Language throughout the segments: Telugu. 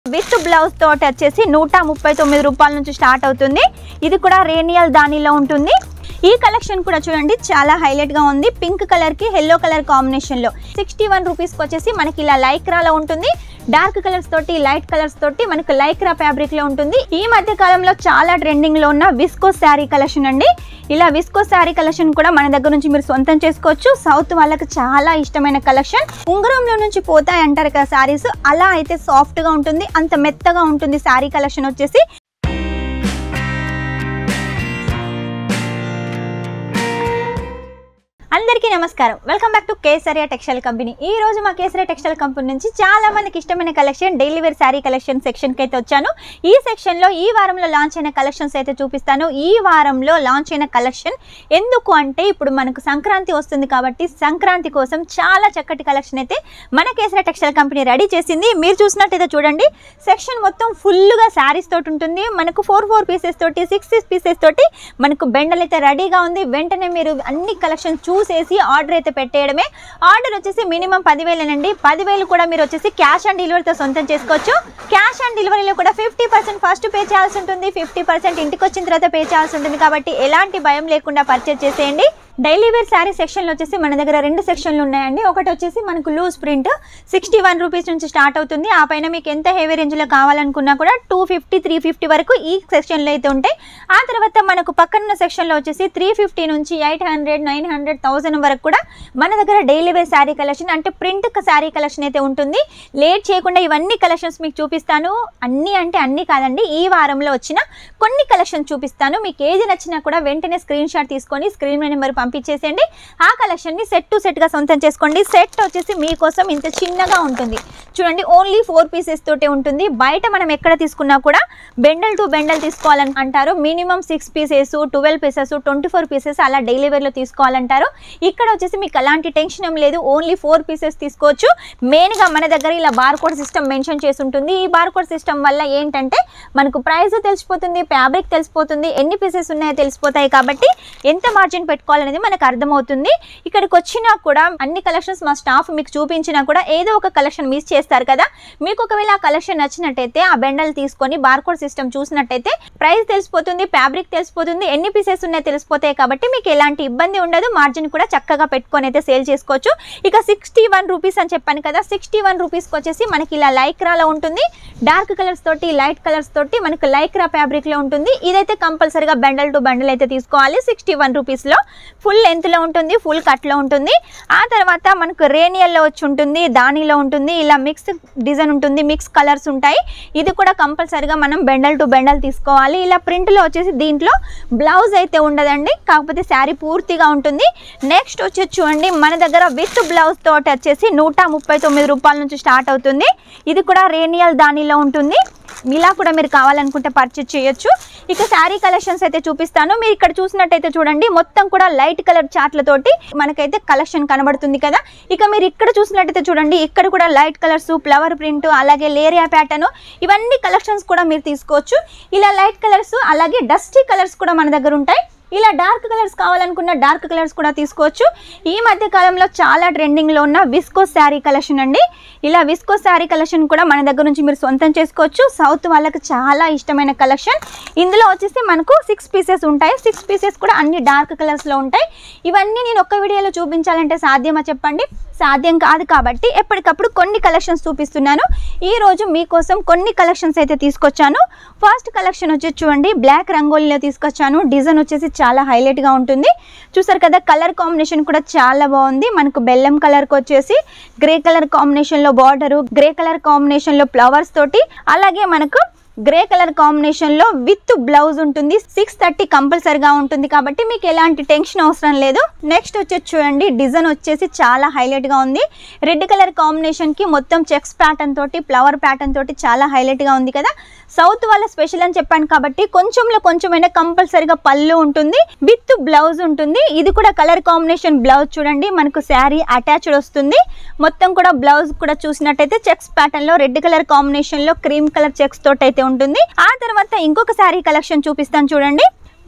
విత్ బ్లౌజ్ తోటి వచ్చేసి నూట ముప్పై తొమ్మిది రూపాయల నుంచి స్టార్ట్ అవుతుంది ఇది కూడా రేనియల్ దానిలో ఉంటుంది ఈ కలెక్షన్ కూడా చూడండి చాలా హైలైట్ గా ఉంది పింక్ కలర్ కి ఎల్లో కలర్ కాంబినేషన్ లో సిక్స్టీ వన్ రూపీస్ వచ్చేసి మనకి ఇలా లైక్రాలో ఉంటుంది డార్క్ కలర్స్ తోటి లైట్ కలర్స్ తోటి మనకు లైక్రా ఫ్యాబ్రిక్ లో ఉంటుంది ఈ మధ్య కాలంలో చాలా ట్రెండింగ్ లో ఉన్న విస్కో శారీ కలెక్షన్ అండి ఇలా విస్కో శారీ కలెక్షన్ కూడా మన దగ్గర నుంచి మీరు సొంతం చేసుకోవచ్చు సౌత్ వాళ్ళకి చాలా ఇష్టమైన కలెక్షన్ ఉంగరంలో నుంచి పోతాయి అంటారు కదా శారీస్ అలా అయితే సాఫ్ట్ గా ఉంటుంది అంత మెత్తగా ఉంటుంది శారీ కలెక్షన్ వచ్చేసి అందరికీ నమస్కారం welcome back to Kesaria textile company ఈ రోజు మా కేసరియా టెక్స్టైల్ కంపెనీ నుంచి చాలా మందికి ఇష్టమైన collection daily wear sari collection section కి అయితే వచ్చాను ఈ సెక్షన్ లో ఈ వారంలో లాంచ్ అయిన కలెక్షన్స్ అయితే చూపిస్తాను ఈ వారంలో లాంచ్ అయిన కలెక్షన్ ఎందుకు అంటే ఇప్పుడు మనకు సంక్రాంతి వస్తుంది కాబట్టి సంక్రాంతి కోసం చాలా చక్కటి కలెక్షన్ అయితే మన కేసరియా టెక్స్టైల్ కంపెనీ రెడీ చేసింది మీరు చూసినట్టయితే చూడండి సెక్షన్ మొత్తం ఫుల్గా శారీస్ తోటి ఉంటుంది మనకు ఫోర్ ఫోర్ పీసెస్ తోటి సిక్స్ సిక్స్ పీసెస్ తోటి మనకు బెండల్ అయితే రెడీగా ఉంది వెంటనే మీరు అన్ని కలెక్షన్ చూసేసి ఆర్డర్ అయితే పెట్టేయడమే ఆర్డర్ వచ్చేసి మినిమం పదివేలేనండి పదివేలు కూడా మీరు వచ్చేసి క్యాష్ ఆన్ డెలివరీతో సొంతం చేసుకోవచ్చు క్యాష్ ఆన్ డెలివరీలో కూడా ఫిఫ్టీ పర్సెంట్ ఫస్ట్ పే చేయాల్సి ఉంటుంది ఫిఫ్టీ పర్సెంట్ ఇంటికి వచ్చిన తర్వాత పే చేయాల్సి ఉంటుంది కాబట్టి ఎలాంటి భయం లేకుండా పర్చేజ్ చేసేయండి డైలీ వేర్ శారీ సెక్షన్లో వచ్చేసి మన దగ్గర రెండు సెక్షన్లు ఉన్నాయండి ఒకటి వచ్చేసి మనకు loose print sixty one rupees నుంచి స్టార్ట్ అవుతుంది ఆ పైన మీకు ఎంత హెవీ రేంజ్లో కావాలనుకున్నా కూడా టూ ఫిఫ్టీ త్రీ ఫిఫ్టీ వరకు ఈ సెక్షన్లో అయితే ఉంటాయి ఆ తర్వాత మనకు పక్కనున్న సెక్షన్లో వచ్చేసి త్రీ ఫిఫ్టీ నుంచి eight hundred nine hundred thousand వరకు కూడా మన దగ్గర డైలీ వేర్ శారీ కలెక్షన్ అంటే ప్రింట్ శారీ కలెక్షన్ అయితే ఉంటుంది లేట్ చేయకుండా ఇవన్నీ కలెక్షన్స్ మీకు చూపిస్తాను అన్నీ అంటే అన్నీ కాదండి ఈ వారంలో వచ్చిన కొన్ని కలెక్షన్ చూపిస్తాను మీకు ఏది నచ్చినా కూడా వెంటనే స్క్రీన్ షాట్ తీసుకొని స్క్రీన్ నెంబర్ పంపించేసేయండి ఆ కలెక్షన్ని సెట్ టు సెట్గా సొంతం చేసుకోండి సెట్ వచ్చేసి మీకోసం ఇంత చిన్నగా ఉంటుంది చూడండి ఓన్లీ ఫోర్ పీసెస్ తోటే ఉంటుంది బయట మనం ఎక్కడ తీసుకున్నా కూడా బెండల్ టు బెండల్ తీసుకోవాలని అంటారు minimum six pieces twelve pieces twenty four pieces అలా డైలీ వేర్లో తీసుకోవాలంటారు ఇక్కడ వచ్చేసి మీకు అలాంటి టెన్షన్ ఏం లేదు ఓన్లీ ఫోర్ పీసెస్ తీసుకోవచ్చు మెయిన్గా మన దగ్గర ఇలా బార్ కోడ్ సిస్టమ్ మెన్షన్ చేసి ఉంటుంది ఈ బార్ కోడ్ సిస్టమ్ వల్ల ఏంటంటే మనకు ప్రైస్ తెలిసిపోతుంది ఫ్యాబ్రిక్ తెలిసిపోతుంది ఎన్ని పీసెస్ ఉన్నాయో తెలిసిపోతాయి కాబట్టి ఎంత మార్జిన్ పెట్టుకోవాలనేది మనకు అర్థమవుతుంది ఇక్కడికి వచ్చినా కూడా అన్ని కలెక్షన్స్ మా స్టాఫ్ మీకు చూపించినా కూడా ఏదో ఒక కలెక్షన్ మిస్ చేస్తారు కదా మీకు ఒకవేళ ఆ కలెక్షన్ నచ్చినట్టయితే ఆ బెండల్ తీసుకొని బార్కోడ్ సిస్టమ్ చూసినట్టయితే ప్రైస్ తెలిసిపోతుంది ఫ్యాబ్రిక్ తెలిసిపోతుంది ఎన్ని పీసెస్ ఉన్నాయో తెలిసిపోతాయి కాబట్టి మీకు ఎలాంటి ఇబ్బంది ఉండదు మార్జిన్ కూడా చక్కగా పెట్టుకొని అయితే సేల్ చేసుకోవచ్చు ఇక సిక్స్టీ వన్ రూపీస్ అని చెప్పాను కదా సిక్స్టీ వన్ రూపీస్కి వచ్చేసి మనకి ఇలా లైక్రాలో ఉంటుంది డార్క్ కలర్స్ తోటి లైట్ కలర్స్ తోటి మనకు లైక్రా ఫ్యాబ్రిక్లో ఉంటుంది ఇదైతే కంపల్సరీగా బండల్ టు బండల్ అయితే తీసుకోవాలి సిక్స్టీ వన్ రూపీస్లో ఫుల్ లెంత్లో ఉంటుంది ఫుల్ కట్లో ఉంటుంది ఆ తర్వాత మనకు రేనియల్లో వచ్చి ఉంటుంది దానిలో ఉంటుంది ఇలా మిక్స్ డిజైన్ ఉంటుంది మిక్స్ కలర్స్ ఉంటాయి ఇది కూడా కంపల్సరీగా మనం బెండల్ టు బెండల్ తీసుకోవాలి ఇలా ప్రింట్లో వచ్చేసి దీంట్లో బ్లౌజ్ అయితే ఉండదండి కాకపోతే శారీ పూర్తిగా ఉంటుంది నెక్స్ట్ వచ్చి చూడండి మన దగ్గర విత్ బ్లౌజ్ తోటి వచ్చేసి నూట ముప్పై తొమ్మిది రూపాయల నుంచి స్టార్ట్ అవుతుంది ఇది కూడా రేనియల్ దానిలో ఉంటుంది ఇలా కూడా మీరు కావాలనుకుంటే పర్చేజ్ చేయొచ్చు ఇక శారీ కలెక్షన్స్ అయితే చూపిస్తాను మీరు ఇక్కడ చూసినట్టయితే చూడండి మొత్తం కూడా లైట్ కలర్ చాట్లతోటి మనకైతే కలెక్షన్ కనబడుతుంది కదా ఇక మీరు ఇక్కడ చూసినట్టయితే చూడండి ఇక్కడ కూడా లైట్ కలర్స్ ఫ్లవర్ ప్రింట్ అలాగే లేరియా ప్యాటర్న్ ఇవన్నీ కలెక్షన్స్ కూడా మీరు తీసుకోవచ్చు ఇలా లైట్ కలర్స్ అలాగే డస్టీ కలర్స్ కూడా మన దగ్గర ఉంటాయి ఇలా డార్క్ కలర్స్ కావాలనుకున్న డార్క్ కలర్స్ కూడా తీసుకోవచ్చు ఈ మధ్య కాలంలో చాలా ట్రెండింగ్లో ఉన్న విస్కో శారీ కలెక్షన్ అండి ఇలా విస్కో శారీ కలెక్షన్ కూడా మన దగ్గర నుంచి మీరు సొంతం చేసుకోవచ్చు సౌత్ వాళ్ళకి చాలా ఇష్టమైన కలెక్షన్ ఇందులో వచ్చేసి మనకు సిక్స్ పీసెస్ ఉంటాయి సిక్స్ పీసెస్ కూడా అన్ని డార్క్ కలర్స్లో ఉంటాయి ఇవన్నీ నేను ఒక్క వీడియోలో చూపించాలంటే సాధ్యమా చెప్పండి సాధ్యం కాదు కాబట్టి ఎప్పటికప్పుడు కొన్ని కలెక్షన్స్ చూపిస్తున్నాను ఈ రోజు మీకోసం కొన్ని కలెక్షన్స్ అయితే తీసుకొచ్చాను ఫస్ట్ కలెక్షన్ వచ్చేసి చూడండి బ్లాక్ రంగోలీలో తీసుకొచ్చాను డిజైన్ వచ్చేసి చాలా హైలైట్గా ఉంటుంది చూసారు కదా కలర్ కాంబినేషన్ కూడా చాలా బాగుంది మనకు బెల్లం కలర్కి వచ్చేసి గ్రే కలర్ కాంబినేషన్లో బార్డరు గ్రే కలర్ కాంబినేషన్లో ఫ్లవర్స్ తోటి అలాగే మనకు గ్రే కలర్ కాంబినేషన్ లో విత్ బ్లౌజ్ ఉంటుంది సిక్స్ థర్టీ కంపల్సరిగా ఉంటుంది కాబట్టి మీకు ఎలాంటి టెన్షన్ అవసరం లేదు నెక్స్ట్ వచ్చేసి చూడండి డిజైన్ వచ్చేసి చాలా హైలైట్ గా ఉంది రెడ్ కలర్ కాంబినేషన్ కి మొత్తం చెక్స్ ప్యాటర్న్ తోటి ఫ్లవర్ ప్యాటర్న్ తోటి చాలా హైలైట్ గా ఉంది కదా సౌత్ వాళ్ళ స్పెషల్ అని చెప్పాను కాబట్టి కొంచెంలో కొంచెమైనా కంపల్సరిగా పళ్ళు ఉంటుంది విత్ బ్లౌజ్ ఉంటుంది ఇది కూడా కలర్ కాంబినేషన్ బ్లౌజ్ చూడండి మనకు శారీ అటాచ్డ్ వస్తుంది మొత్తం కూడా బ్లౌజ్ కూడా చూసినట్టయితే చెక్స్ ప్యాటర్న్ లో రెడ్ కలర్ కాంబినేషన్ లో క్రీమ్ కలర్ చెక్స్ తోటి అయితే ఉంటుంది ఆ తర్వాత ఇంకొక శారీ కలెక్షన్ చూపిస్తాను చూడండి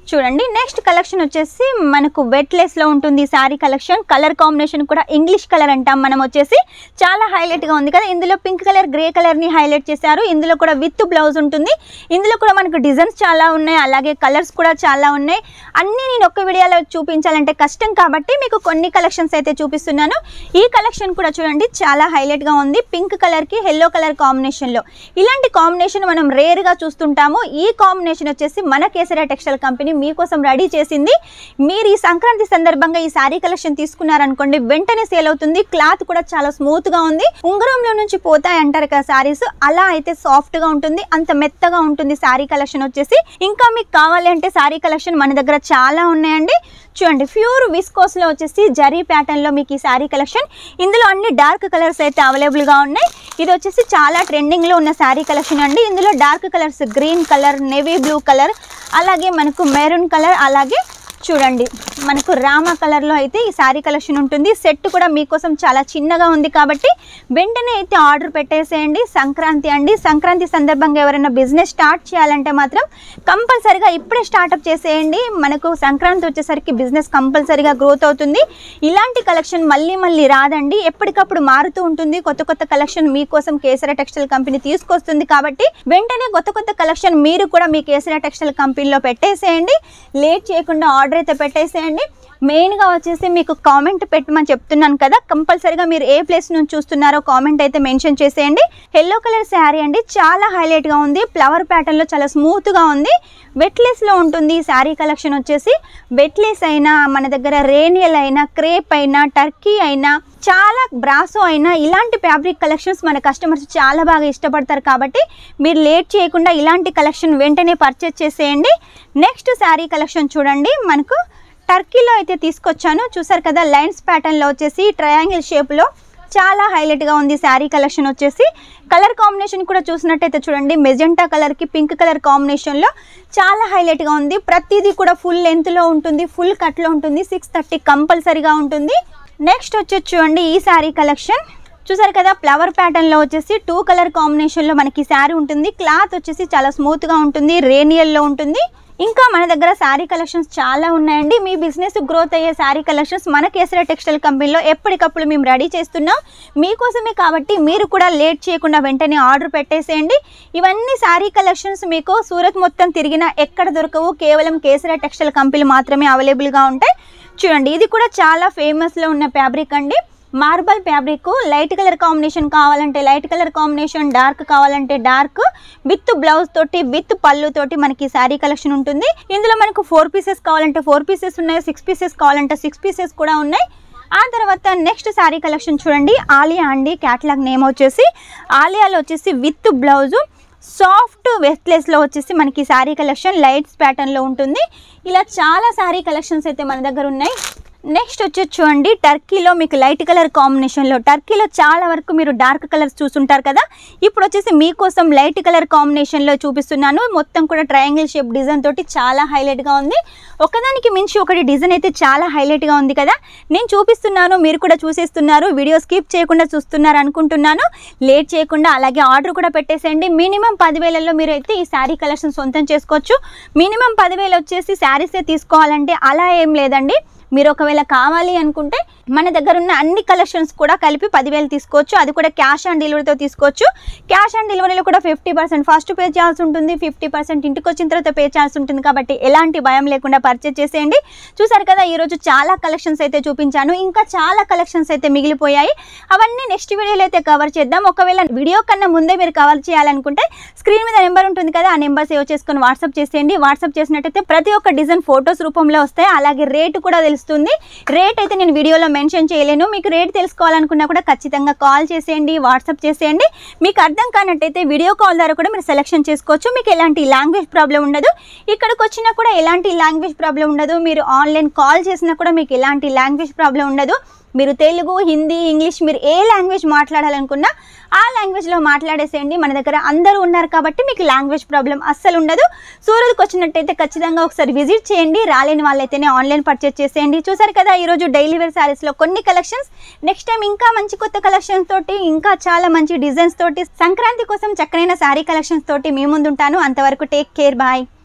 చూడండి నెక్స్ట్ కలెక్షన్ వచ్చేసి మనకు వెట్ లో ఉంటుంది శారీ కలెక్షన్ కలర్ కాంబినేషన్ కూడా ఇంగ్లీష్ కలర్ అంటాం మనం వచ్చేసి చాలా highlight గా ఉంది కదా ఇందులో పింక్ కలర్ గ్రే ని హైలైట్ చేశారు ఇందులో కూడా విత్ బ్లౌజ్ ఉంటుంది ఇందులో కూడా మనకు డిజైన్స్ చాలా ఉన్నాయి అలాగే కలర్స్ కూడా చాలా ఉన్నాయి అన్నీ నేను ఒక్క వీడియోలో చూపించాలంటే కష్టం కాబట్టి మీకు కొన్ని కలెక్షన్స్ అయితే చూపిస్తున్నాను ఈ కలెక్షన్ కూడా చూడండి చాలా highlight గా ఉంది పింక్ కలర్కి ఎల్లో కలర్ కాంబినేషన్లో ఇలాంటి కాంబినేషన్ మనం రేర్గా చూస్తుంటాము ఈ కాంబినేషన్ వచ్చేసి మన కేసరియా టెక్స్టైల్ కంపెనీ మీకోసం రెడీ చేసింది మీరు ఈ సంక్రాంతి సందర్భంగా ఈ శారీ కలెక్షన్ తీసుకున్నారనుకోండి వెంటనే సేల్ అవుతుంది క్లాత్ కూడా చాలా స్మూత్ గా ఉంది ఉంగరంలో నుంచి పోతాయి అంటారు కదా శారీస్ అలా అయితే సాఫ్ట్ గా ఉంటుంది అంత మెత్తగా ఉంటుంది శారీ కలెక్షన్ వచ్చేసి ఇంకా మీకు కావాలి అంటే శారీ కలెక్షన్ మన దగ్గర చాలా ఉన్నాయండి చూడండి ప్యూర్ విస్కోస్ లో వచ్చేసి జరీ ప్యాటర్న్ లో మీకు ఈ శారీ కలెక్షన్ ఇందులో అన్ని డార్క్ కలర్స్ అయితే అవైలబుల్ గా ఉన్నాయి ఇది వచ్చేసి చాలా ట్రెండింగ్ లో ఉన్న శారీ కలెక్షన్ అండి ఇందులో dark colours green colour navy blue colour అలాగే మనకు మెరూన్ కలర్ అలాగే చూడండి మనకు రామ కలర్లో అయితే ఈ శారీ కలెక్షన్ ఉంటుంది సెట్ కూడా మీకోసం చాలా చిన్నగా ఉంది కాబట్టి వెంటనే అయితే ఆర్డర్ పెట్టేసేయండి సంక్రాంతి అండి సంక్రాంతి సందర్భంగా ఎవరైనా బిజినెస్ స్టార్ట్ చేయాలంటే మాత్రం కంపల్సరిగా ఇప్పుడే స్టార్ట్అప్ చేసేయండి మనకు సంక్రాంతి వచ్చేసరికి బిజినెస్ కంపల్సరిగా గ్రోత్ అవుతుంది ఇలాంటి కలెక్షన్ మళ్ళీ మళ్ళీ రాదండి ఎప్పటికప్పుడు మారుతూ ఉంటుంది కొత్త కొత్త కలెక్షన్ మీకోసం కేసరా టెక్స్టైల్ కంపెనీ తీసుకొస్తుంది కాబట్టి వెంటనే కొత్త కొత్త కలెక్షన్ మీరు కూడా మీ కేసరా టెక్స్టైల్ కంపెనీలో పెట్టేసేయండి లేట్ చేయకుండా ఆర్డర్ అయితే పెట్టేసేయండి మెయిన్గా వచ్చేసి మీకు కామెంట్ పెట్టమని చెప్తున్నాను కదా కంపల్సరీగా మీరు ఏ ప్లేస్ నుంచి చూస్తున్నారో కామెంట్ అయితే మెన్షన్ చేసేయండి ఎల్లో కలర్ శారీ అండి చాలా హైలైట్గా ఉంది ఫ్లవర్ ప్యాటర్న్లో చాలా స్మూత్గా ఉంది వెట్లెస్లో ఉంటుంది ఈ శారీ కలెక్షన్ వచ్చేసి వెట్లెస్ అయినా మన దగ్గర రేనియల్ అయినా క్రేప్ అయినా టర్కీ అయినా చాలా బ్రాసో అయినా ఇలాంటి ఫ్యాబ్రిక్ కలెక్షన్స్ మన కస్టమర్స్ చాలా బాగా ఇష్టపడతారు కాబట్టి మీరు లేట్ చేయకుండా ఇలాంటి కలెక్షన్ వెంటనే పర్చేస్ చేసేయండి నెక్స్ట్ శారీ కలెక్షన్ చూడండి మనకు టర్కీలో అయితే తీసుకొచ్చాను చూసారు కదా లైన్స్ ప్యాటర్న్లో వచ్చేసి ట్రయాంగిల్ షేప్లో చాలా హైలైట్గా ఉంది శారీ కలెక్షన్ వచ్చేసి కలర్ కాంబినేషన్ కూడా చూసినట్టయితే చూడండి మెజెంటా కలర్కి పింక్ కలర్ కాంబినేషన్లో చాలా హైలైట్గా ఉంది ప్రతిదీ కూడా ఫుల్ లెంత్లో ఉంటుంది ఫుల్ కట్లో ఉంటుంది సిక్స్ థర్టీ కంపల్సరీగా ఉంటుంది నెక్స్ట్ వచ్చేసి చూడండి ఈ శారీ కలెక్షన్ చూసారు కదా ఫ్లవర్ ప్యాటర్న్లో వచ్చేసి టూ కలర్ కాంబినేషన్లో మనకి శారీ ఉంటుంది క్లాత్ వచ్చేసి చాలా స్మూత్గా ఉంటుంది రేనియల్లో ఉంటుంది ఇంకా మన దగ్గర శారీ కలెక్షన్స్ చాలా ఉన్నాయండి మీ బిజినెస్ గ్రోత్ అయ్యే శారీ కలెక్షన్స్ మన కేసరా టెక్స్టైల్ కంపెనీలో ఎప్పటికప్పుడు మేము రెడీ చేస్తున్నాం మీకోసమే కాబట్టి మీరు కూడా లేట్ చేయకుండా వెంటనే ఆర్డర్ పెట్టేసేయండి ఇవన్నీ శారీ కలెక్షన్స్ మీకు సూరత్ మొత్తం తిరిగినా ఎక్కడ దొరకవు కేవలం కేసరా టెక్స్టైల్ కంపెనీలు మాత్రమే అవైలబుల్గా ఉంటాయి చూడండి ఇది కూడా చాలా ఫేమస్లో ఉన్న ఫ్యాబ్రిక్ అండి marble fabric light colour combination కావాలంటే లైట్ కలర్ కాంబినేషన్ డార్క్ కావాలంటే డార్క్ విత్ బ్లౌజ్ తోటి విత్ పళ్ళు తోటి మనకి శారీ కలెక్షన్ ఉంటుంది ఇందులో మనకు ఫోర్ పీసెస్ కావాలంటే ఫోర్ పీసెస్ ఉన్నాయి సిక్స్ పీసెస్ కావాలంటే సిక్స్ పీసెస్ కూడా ఉన్నాయి ఆ తర్వాత నెక్స్ట్ శారీ కలెక్షన్ చూడండి ఆలియా అండి క్యాటలాగ్ నేమ్ వచ్చేసి ఆలియాలో వచ్చేసి విత్ బ్లౌజు సాఫ్ట్ వెస్ట్లెస్లో వచ్చేసి మనకి శారీ కలెక్షన్ లైట్స్ ప్యాటర్న్లో ఉంటుంది ఇలా చాలా శారీ కలెక్షన్స్ అయితే మన దగ్గర ఉన్నాయి నెక్స్ట్ వచ్చేసి చూడండి టర్కీలో మీకు లైట్ కలర్ కాంబినేషన్లో టర్కీలో చాలా వరకు మీరు డార్క్ కలర్స్ చూసుంటారు కదా ఇప్పుడు వచ్చేసి మీకోసం లైట్ కలర్ కాంబినేషన్లో చూపిస్తున్నాను మొత్తం కూడా ట్రయాంగిల్ షేప్ డిజైన్ తోటి చాలా హైలైట్గా ఉంది ఒకదానికి మించి ఒకటి డిజైన్ అయితే చాలా హైలైట్గా ఉంది కదా నేను చూపిస్తున్నాను మీరు కూడా చూసేస్తున్నారు వీడియో స్కిప్ చేయకుండా చూస్తున్నారు అనుకుంటున్నాను లేట్ చేయకుండా అలాగే ఆర్డర్ కూడా పెట్టేసేయండి మినిమం పదివేలలో మీరు అయితే ఈ శారీ కలెక్షన్ సొంతం చేసుకోవచ్చు మినిమం పదివేలు వచ్చేసి శారీసే తీసుకోవాలంటే అలా ఏం లేదండి మీరు ఒకవేళ కావాలి అనుకుంటే మన దగ్గర ఉన్న అన్ని కలెక్షన్స్ కూడా కలిపి పదివేలు తీసుకోవచ్చు అది కూడా క్యాష్ ఆన్ డెలివరీతో తీసుకోవచ్చు క్యాష్ ఆన్ డెలివరీలో కూడా ఫిఫ్టీ పర్సెంట్ ఫస్ట్ పే చేయాల్సి ఉంటుంది ఫిఫ్టీ పర్సెంట్ ఇంటికి వచ్చిన తర్వాత పే చేయాల్సి ఉంటుంది కాబట్టి ఎలాంటి భయం లేకుండా పర్చేజ్ చేసేయండి చూసారు కదా ఈరోజు చాలా కలెక్షన్స్ అయితే చూపించాను ఇంకా చాలా కలెక్షన్స్ అయితే మిగిలిపోయాయి అవన్నీ నెక్స్ట్ వీడియోలో అయితే కవర్ చేద్దాం ఒకవేళ వీడియో కన్నా ముందే మీరు కవర్ చేయాలనుకుంటే స్క్రీన్ మీద నెంబర్ ఉంటుంది కదా ఆ నెంబర్ సేవ్ చేసుకొని వాట్సాప్ చేసేయండి వాట్సాప్ చేసినట్టయితే ప్రతి ఒక్క డిజైన్ ఫొటోస్ రూపంలో వస్తాయి అలాగే రేటు కూడా తెలుస్తుంది రేట్ అయితే నేను వీడియోలో మెన్షన్ చేయలేను మీకు రేట్ తెలుసుకోవాలనుకున్నా కూడా ఖచ్చితంగా కాల్ చేసేయండి వాట్సాప్ చేసేయండి మీకు అర్థం కానట్టయితే వీడియో కాల్ ద్వారా కూడా మీరు సెలెక్షన్ చేసుకోవచ్చు మీకు ఎలాంటి లాంగ్వేజ్ ప్రాబ్లం ఉండదు ఇక్కడికి వచ్చినా కూడా ఎలాంటి లాంగ్వేజ్ ప్రాబ్లం ఉండదు మీరు ఆన్లైన్ కాల్ చేసినా కూడా మీకు ఎలాంటి లాంగ్వేజ్ ప్రాబ్లం ఉండదు మీరు తెలుగు హిందీ ఇంగ్లీష్ మీరు ఏ లాంగ్వేజ్ మాట్లాడాలనుకున్నా ఆ లాంగ్వేజ్లో మాట్లాడేసేయండి మన దగ్గర అందరూ ఉన్నారు కాబట్టి మీకు లాంగ్వేజ్ ప్రాబ్లం అస్సలు ఉండదు సూరత్కి వచ్చినట్టయితే ఖచ్చితంగా ఒకసారి విజిట్ చేయండి రాలేని వాళ్ళైతేనే ఆన్లైన్ పర్చేస్ చేసేయండి చూసారు కదా ఈరోజు డైలీ వేర్ శారీస్లో కొన్ని కలెక్షన్స్ నెక్స్ట్ టైం ఇంకా మంచి కొత్త కలెక్షన్స్ తోటి ఇంకా చాలా మంచి డిజైన్స్ తోటి సంక్రాంతి కోసం చక్కనైన శారీ కలెక్షన్స్ తోటి మీ ముందుంటాను అంతవరకు టేక్ కేర్ బాయ్